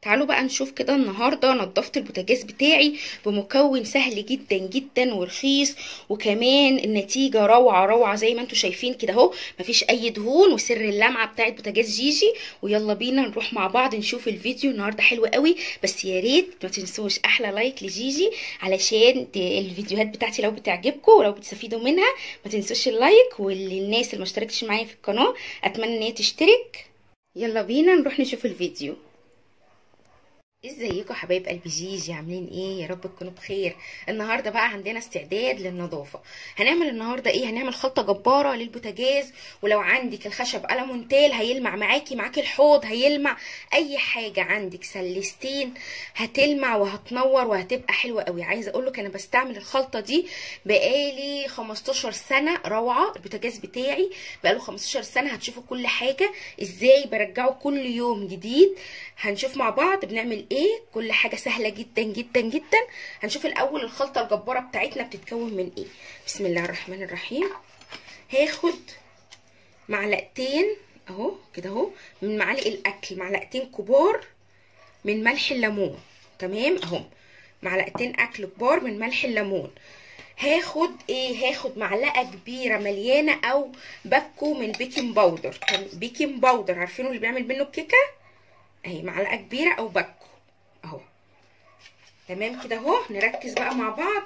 تعالوا بقى نشوف كده النهارده نضفت البوتاجاز بتاعي بمكون سهل جدا جدا ورخيص وكمان النتيجه روعه روعه زي ما انتم شايفين كده اهو مفيش اي دهون وسر اللمعه بتاعت بوتاجاز جيجي ويلا بينا نروح مع بعض نشوف الفيديو النهارده حلو قوي بس يا ريت ما تنسوش احلى لايك لجيجي علشان الفيديوهات بتاعتي لو بتعجبكم ولو بتستفيدوا منها ما تنسوش اللايك وللناس اللي ما اشتركتش معايا في القناه اتمنى ان هي تشترك يلا بينا نروح نشوف الفيديو ازيكم حبايب قلبي جيجي عاملين ايه يا رب تكونوا بخير النهارده بقى عندنا استعداد للنظافه هنعمل النهارده ايه هنعمل خلطه جباره للبوتاجاز ولو عندك الخشب ألمونتال هيلمع معاكي معاكي الحوض هيلمع اي حاجه عندك سلستين هتلمع وهتنور وهتبقى حلوه قوي عايزه اقول لك انا بستعمل الخلطه دي بقالي 15 سنه روعه البوتاجاز بتاعي بقاله 15 سنه هتشوفوا كل حاجه ازاي برجعه كل يوم جديد هنشوف مع بعض بنعمل ايه كل حاجه سهله جدا جدا جدا هنشوف الاول الخلطه الجباره بتاعتنا بتتكون من ايه بسم الله الرحمن الرحيم هاخد معلقتين اهو كده اهو من معالق الاكل معلقتين كبار من ملح الليمون تمام اهو معلقتين اكل كبار من ملح الليمون هاخد ايه هاخد معلقه كبيره مليانه او باكو من بيكنج باودر بيكنج باودر عارفينه اللي بيعمل منه الكيكه اهي معلقه كبيره او باكو اهو تمام كده اهو نركز بقى مع بعض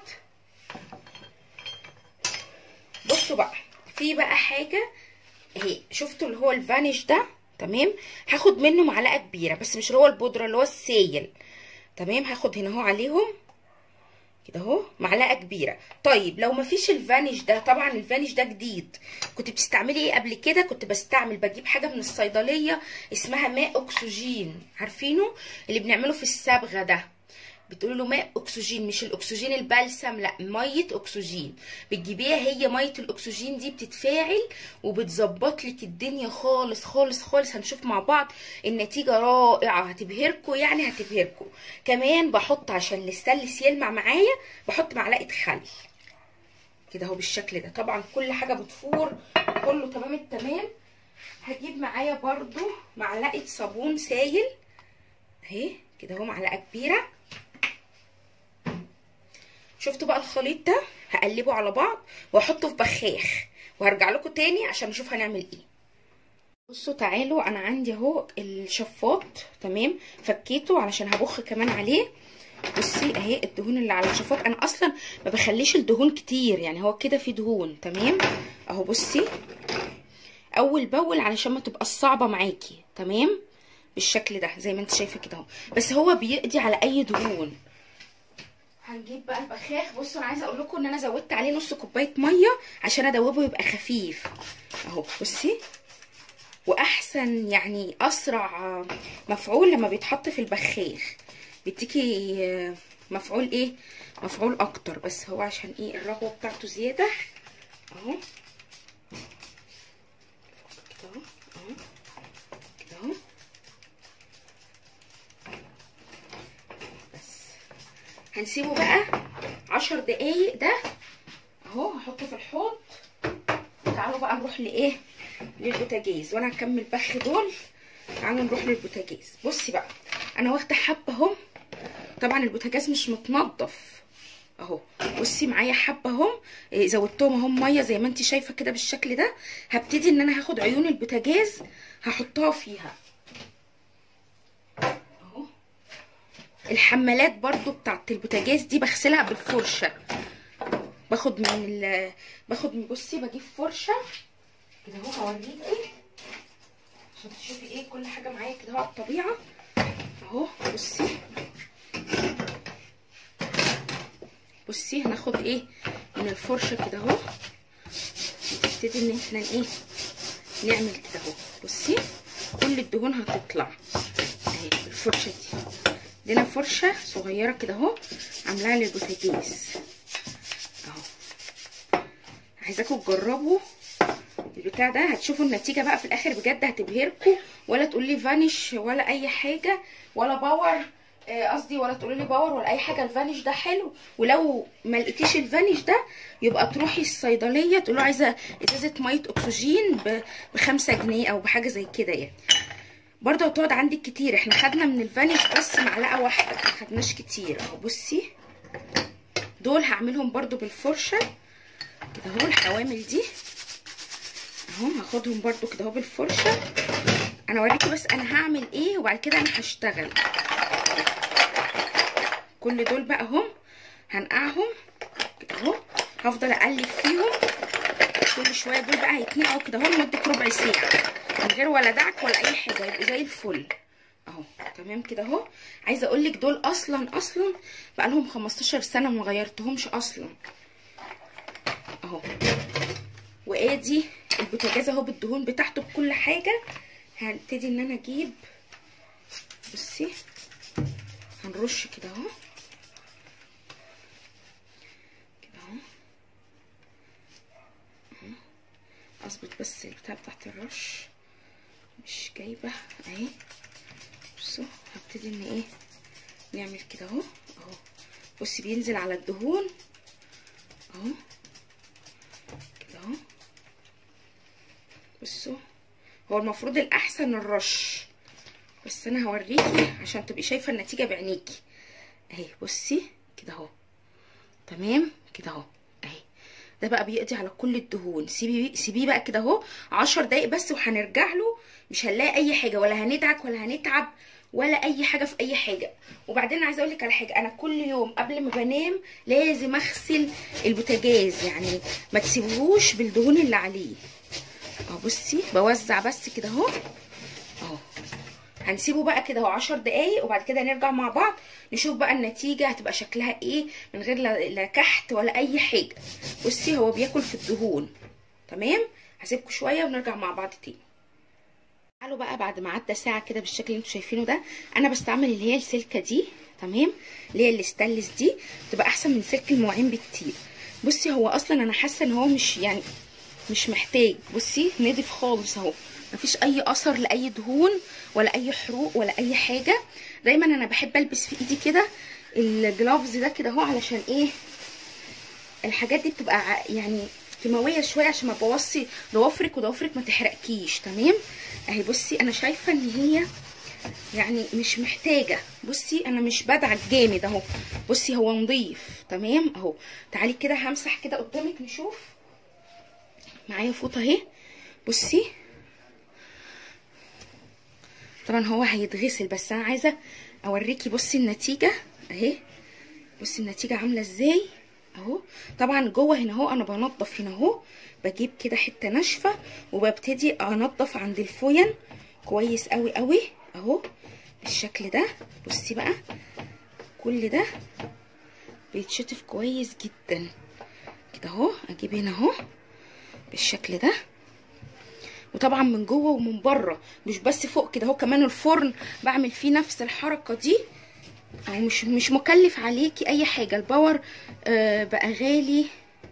بصوا بقى في بقى حاجه اهي شفتوا اللي هو الفانيش ده تمام هاخد منه معلقه كبيره بس مش اللي هو البودره اللي هو السايل تمام هاخد هنا اهو عليهم كده اهو معلقه كبيره طيب لو مفيش الفانيش ده طبعا الفانيش ده جديد كنت بتستعملي ايه قبل كده كنت بستعمل بجيب حاجه من الصيدليه اسمها ماء اكسجين عارفينه اللي بنعمله في الصبغه ده بتقولوا له ماء اكسجين مش الاكسجين البلسم لا ميه اكسجين بتجيبيها هي ميه الاكسجين دي بتتفاعل وبتظبط لك الدنيا خالص خالص خالص هنشوف مع بعض النتيجه رائعه هتبهركم يعني هتبهركم كمان بحط عشان السلس يلمع معايا بحط معلقه خل كده اهو بالشكل ده طبعا كل حاجه بتفور كله تمام التمام هجيب معايا برضو معلقه صابون سايل اهي كده اهو معلقه كبيره شفتوا بقى الخليط ده هقلبه على بعض واحطه في بخاخ وهرجع لكم تاني عشان نشوف هنعمل ايه بصوا تعالوا انا عندي اهو الشفاط تمام فكيته علشان هبخ كمان عليه بصي اهي الدهون اللي على الشفاط انا اصلا ما بخليش الدهون كتير يعني هو كده في دهون تمام اهو بصي اول باول علشان ما تبقى صعبه معاكي تمام بالشكل ده زي ما انت شايفه كده اهو بس هو بيقضي على اي دهون هنجيب بقى البخاخ بصوا انا عايزه اقول لكم ان انا زودت عليه نص كوبايه ميه عشان ادوبه يبقى خفيف اهو بصي واحسن يعني اسرع مفعول لما بيتحط في البخاخ بيديكي مفعول ايه مفعول اكتر بس هو عشان ايه الرغوه بتاعته زياده اهو كده اهو اهو كده اهو هنسيبه بقى عشر دقايق ده اهو هحطه في الحوض تعالوا بقى نروح لايه للبوتاجاز وانا هكمل بخ دول تعالوا نروح للبوتاجاز بصي بقى انا واخده حبه اهو طبعا البوتاجاز مش متنضف اهو بصي معايا حبه اهو زودتهم اهو ميه زي ما انت شايفه كده بالشكل ده هبتدي ان انا هاخد عيون البوتاجاز هحطها فيها الحمالات برضو بتاعت البوتاجاز دي بغسلها بالفرشه باخد من ال باخد من بصي بجيب فرشه كده اهو هوريكي عشان تشوفي ايه كل حاجه معايا كده اهو على الطبيعه اهو بصي بصي هناخد ايه من الفرشه كده اهو نبتدي ان احنا ايه نعمل كده اهو بصي كل الدهون هتطلع اهي بالفرشه دي عندنا فرشه صغيره كده اهو عاملاها للبوتاجاز اهو عايزاكم تجربوا البتاع ده هتشوفوا النتيجه بقى في الاخر بجد هتبهركم ولا تقول لي فانيش ولا اي حاجه ولا باور قصدي ولا تقولي لي باور ولا اي حاجه الفانيش ده حلو ولو ما لقيتيش الفانيش ده يبقى تروحي الصيدليه تقول له عايزه ازازه ميه اكسجين ب 5 جنيه او بحاجه زي كده يعني برضه هتقعد عندك كتير احنا خدنا من الفانيش بس معلقه واحده ما خدناش كتير اهو بصي دول هعملهم برضو بالفرشه كده اهو الحوامل دي اهو هاخدهم برضو كده اهو بالفرشه انا اوريكي بس انا هعمل ايه وبعد كده انا هشتغل كل دول بقى اهم هنقعهم كده اهو هفضل اقلب فيهم كل شويه دول بقى هيتنقعوا كده اهو لمده ربع ساعه من غير ولا دعك ولا اي حاجه يبقوا زي الفل اهو تمام كده اهو عايزه اقول لك دول اصلا اصلا بقى لهم 15 سنه ما غيرتهمش اصلا اهو وادي البوتاجاز اهو بالدهون بتاعته بكل حاجه هبتدي ان انا اجيب بصي هنرش كده اهو كده اهو اظبط بس البتاع بتاعت الرش مش جايبه اهي بصوا هبتدي ان ايه نعمل كده اهو اهو بصي بينزل على الدهون اهو كده اهو بصوا هو المفروض الاحسن الرش بس انا هوريكي عشان تبقي شايفه النتيجه بعينيكي اهي بصي كده اهو تمام كده اهو اهي ده بقى بيقضي على كل الدهون سيبيه سيبيه بقى كده اهو 10 دقايق بس وهنرجع له مش هنلاقي اي حاجه ولا هندعك ولا هنتعب ولا اي حاجه في اي حاجه وبعدين عايزه اقول لك على حاجه انا كل يوم قبل ما بنام لازم اغسل البوتاجاز يعني ما تسيبوهوش بالدهون اللي عليه اهو بصي بوزع بس كده اهو اهو هنسيبه بقى كده اهو 10 دقايق وبعد كده نرجع مع بعض نشوف بقى النتيجه هتبقى شكلها ايه من غير لا كحت ولا اي حاجه بصي هو بياكل في الدهون تمام هسيبكم شويه ونرجع مع بعض تاني تعالوا بقى بعد ما عدى ساعه كده بالشكل اللي انتوا شايفينه ده انا بستعمل اللي هي السلكه دي تمام اللي هي الاستانلس دي بتبقى احسن من سلك المواعين بكتير بصي هو اصلا انا حاسه ان هو مش يعني مش محتاج بصي نضيف خالص اهو مفيش اي اثر لاي دهون ولا اي حروق ولا اي حاجه دايما انا بحب البس في ايدي كده الجلافز ده كده اهو علشان ايه الحاجات دي بتبقى يعني كيماويه شويه عشان ما تبوظي ضوافرك وضوافرك ما تحرقكيش تمام اهي بصي انا شايفه ان هي يعني مش محتاجه بصي انا مش بدعك جامد اهو بصي هو نظيف تمام اهو تعالي كده همسح كده قدامك نشوف معايا فوطه اهي بصي طبعا هو هيتغسل بس انا عايزه اوريكي بصي النتيجه اهي بصي النتيجه عامله ازاي اهو طبعا جوه هنا اهو انا بنضف هنا اهو بجيب كده حته ناشفه وببتدي انضف عند الفوين كويس قوي قوي اهو بالشكل ده بصي بقى كل ده بيتشطف كويس جدا كده اهو اجيب هنا اهو بالشكل ده وطبعا من جوه ومن بره مش بس فوق كده اهو كمان الفرن بعمل فيه نفس الحركه دي او مش مش مكلف عليكي اي حاجه الباور آه بقى غالي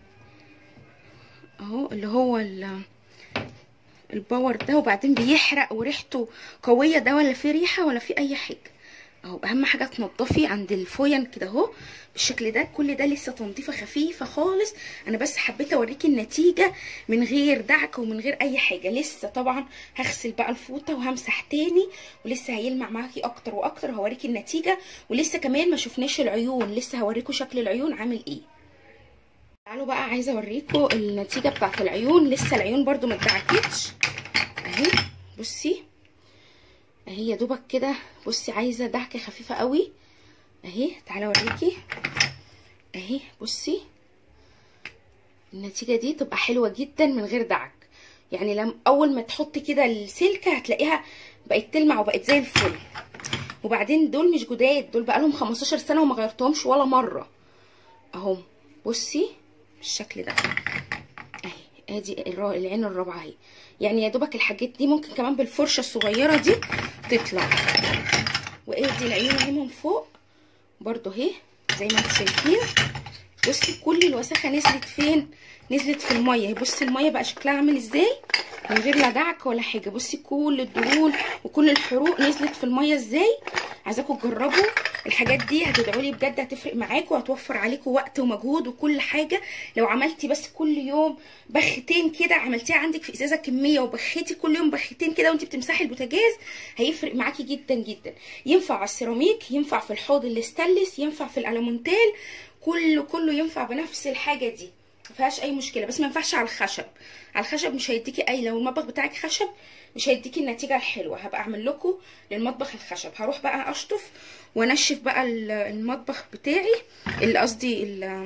اهو اللي هو الباور ده وبعدين بيحرق وريحته قويه ده ولا فيه ريحه ولا فيه اي حاجه اهو اهم حاجه تنضفي عند الفوين كده اهو بالشكل ده كل ده لسه تنظيفه خفيفه خالص انا بس حبيت اوريكي النتيجه من غير دعك ومن غير اي حاجه لسه طبعا هغسل بقى الفوطه وهمسح تاني ولسه هيلمع معاكي اكتر واكتر هوريكي النتيجه ولسه كمان ما شفناش العيون لسه هوريكم شكل العيون عامل ايه تعالوا بقى عايزه اوريكم النتيجه بتاعت العيون لسه العيون برده ما اتدعكتش اهي بصي اهي يا دوبك كده بصي عايزه دعكه خفيفه قوي اهي تعالى اوريكي اهي بصي النتيجه دي تبقى حلوه جدا من غير دعك يعني لما اول ما تحطي كده السلكه هتلاقيها بقت تلمع وبقت زي الفل وبعدين دول مش جداد دول بقالهم 15 سنه وما غيرتهمش ولا مره اهو بصي بالشكل ده اهي ادي العين الرابعه اهي يعني يا دوبك الحاجات دي ممكن كمان بالفرشه الصغيره دي تطلع وادي العيون اهي من فوق برضو اهي زي ما انتم شايفين بصي كل الوساخه نزلت فين نزلت في الميه بصي الميه بقى شكلها عامل ازاي من غير لا دعك ولا حاجه بصي كل الدهون وكل الحروق نزلت في الميه ازاي عايزاكم تجربوا الحاجات دي هتدعوا لي بجد هتفرق معاكم وهتوفر عليكم وقت ومجهود وكل حاجه لو عملتي بس كل يوم بختين كده عملتيها عندك في ازازه كميه وبخيتي كل يوم بختين كده وانت بتمسحي البوتاجاز هيفرق معاكي جدا جدا ينفع على السيراميك ينفع في الحوض الاستانلس ينفع في الالومنتال كله كله ينفع بنفس الحاجه دي مفيهاش اي مشكله بس ما ينفعش على الخشب على الخشب مش هيديكي اي لو المطبخ بتاعك خشب مش هيديكي النتيجه الحلوه هبقى اعمل لكم للمطبخ الخشب هروح بقى اشطف وانشف بقى المطبخ بتاعي اللي قصدي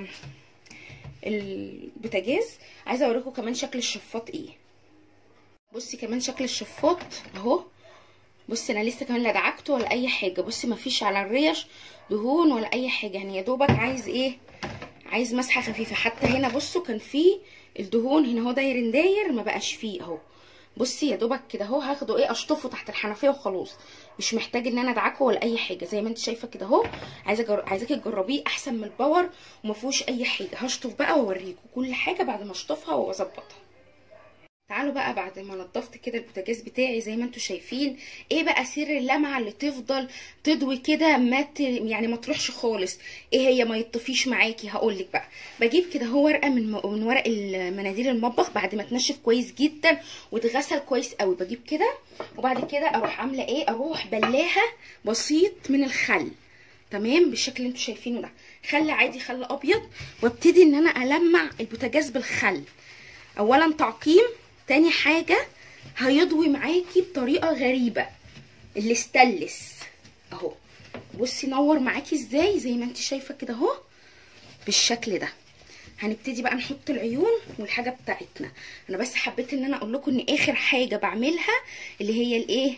البوتاجاز عايزه اوريكم كمان شكل الشفاط ايه بصي كمان شكل الشفاط اهو بصي انا لسه كمان لا دعكته ولا اي حاجه بصي مفيش على الريش دهون ولا اي حاجه يعني يا دوبك عايز ايه عايز مسحه خفيفه حتى هنا بصوا كان فيه الدهون هنا اهو داير داير ما بقاش فيه اهو بصي يا دوبك كده اهو هاخده ايه اشطفه تحت الحنفيه وخلاص مش محتاج ان انا ادعكه ولا اي حاجه زي ما انت شايفه كده اهو عايزه جر... عايزاكي تجربيه احسن من الباور وما فيهوش اي حاجه هشطف بقى واوريكم كل حاجه بعد ما اشطفها واظبطها تعالوا بقى بعد ما نضفت كده البوتاجاز بتاعي زي ما انتم شايفين ايه بقى سر اللمعه اللي تفضل تضوي كده ما ت... يعني ما تروحش خالص ايه هي ما يطفيش معاكي هقول لك بقى بجيب كده هو ورقه من م... من ورق المناديل المطبخ بعد ما تنشف كويس جدا وتغسل كويس قوي بجيب كده وبعد كده اروح عامله ايه اروح بلاها بسيط من الخل تمام بالشكل اللي انتم شايفينه ده خل عادي خل ابيض وابتدي ان انا المع البوتاجاز بالخل اولا تعقيم تاني حاجة هيضوي معاكي بطريقة غريبة الاستلس اهو بصي نور معاكي ازاي زي ما انت شايفة كده اهو بالشكل ده هنبتدي بقى نحط العيون والحاجة بتاعتنا انا بس حبيت ان انا اقول لكم ان اخر حاجة بعملها اللي هي الايه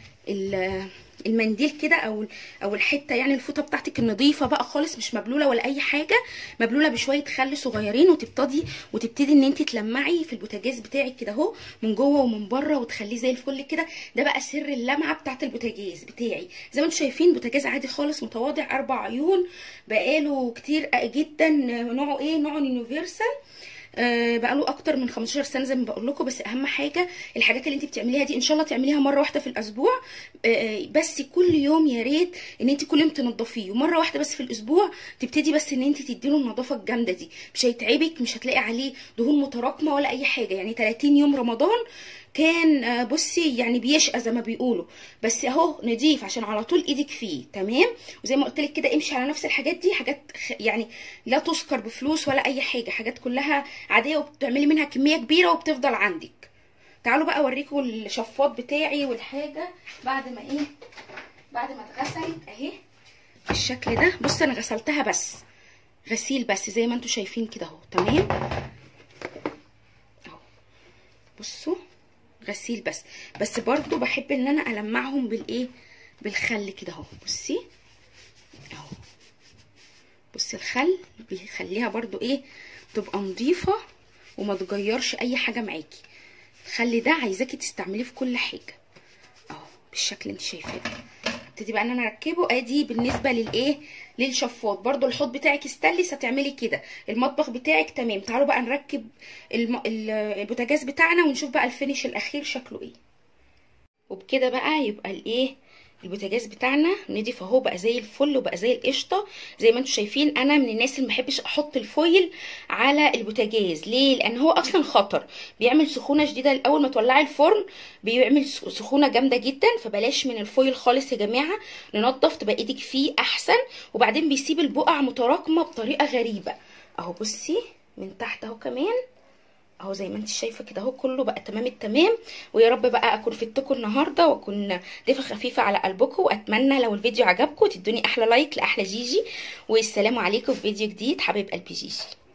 المنديل كده او او الحته يعني الفوطه بتاعتك النظيفه بقى خالص مش مبلوله ولا اي حاجه مبلوله بشويه خل صغيرين وتبتدي وتبتدي ان انت تلمعي في البوتاجاز بتاعك كده اهو من جوه ومن بره وتخليه زي الفل كده ده بقى سر اللمعه بتاعه البوتاجاز بتاعي زي ما انتم شايفين بوتاجاز عادي خالص متواضع اربع عيون بقاله كتير جدا نوعه ايه نوعه يونيفرسال آه بقاله اكتر من 15 سنه زي ما بقول لكم بس اهم حاجه الحاجات اللي انت بتعمليها دي ان شاء الله تعمليها مره واحده في الاسبوع آه بس كل يوم يا ريت ان انت كل يوم تنضفيه ومره واحده بس في الاسبوع تبتدي بس ان انت تديله النظافه الجامده دي مش هيتعبك مش هتلاقي عليه دهون متراكمه ولا اي حاجه يعني 30 يوم رمضان كان بصي يعني بيشقى زي ما بيقولوا بس اهو نضيف عشان على طول ايدك فيه تمام وزي ما قلت لك كده امشي على نفس الحاجات دي حاجات يعني لا تذكر بفلوس ولا اي حاجه حاجات كلها عاديه وبتعملي منها كميه كبيره وبتفضل عندك تعالوا بقى اوريكم الشفاط بتاعي والحاجه بعد ما ايه بعد ما اتغسلت اهي بالشكل ده بص انا غسلتها بس غسيل بس زي ما انتم شايفين كده اهو تمام اهو بصوا غسيل بس بس برضو بحب ان انا المعهم بالايه بالخل كده اهو بصي اهو بصي الخل بيخليها برضو ايه تبقى نظيفه وما تغيرش اي حاجه معاكي الخل ده عايزاكي تستعمليه في كل حاجه اهو بالشكل اللي انت شايفاه ده ابتدي بقى ان انا اركبه ادي بالنسبه للايه للشفاط برضو الحوض بتاعك استانلس هتعملي كده المطبخ بتاعك تمام تعالوا بقى نركب الم... البوتاجاز بتاعنا ونشوف بقى الفينش الاخير شكله ايه وبكده بقى يبقى الايه البوتاجاز بتاعنا نضيف اهو بقى زي الفل وبقى زي القشطه زي ما انتم شايفين انا من الناس اللي ما بحبش احط الفويل على البوتاجاز ليه لان هو اصلا خطر بيعمل سخونه شديده اول ما تولعي الفرن بيعمل سخونه جامده جدا فبلاش من الفويل خالص يا جماعه ننضف تبقى ايدك فيه احسن وبعدين بيسيب البقع متراكمه بطريقه غريبه اهو بصي من تحت اهو كمان اهو زي ما انت شايفه كده اهو كله بقى تمام التمام ويا رب بقى اكون فدتكم النهارده واكون ضيفه خفيفه على قلبكم واتمنى لو الفيديو عجبكم تدوني احلى لايك لاحلى جيجي والسلام عليكم في فيديو جديد حبيب قلبي جيجي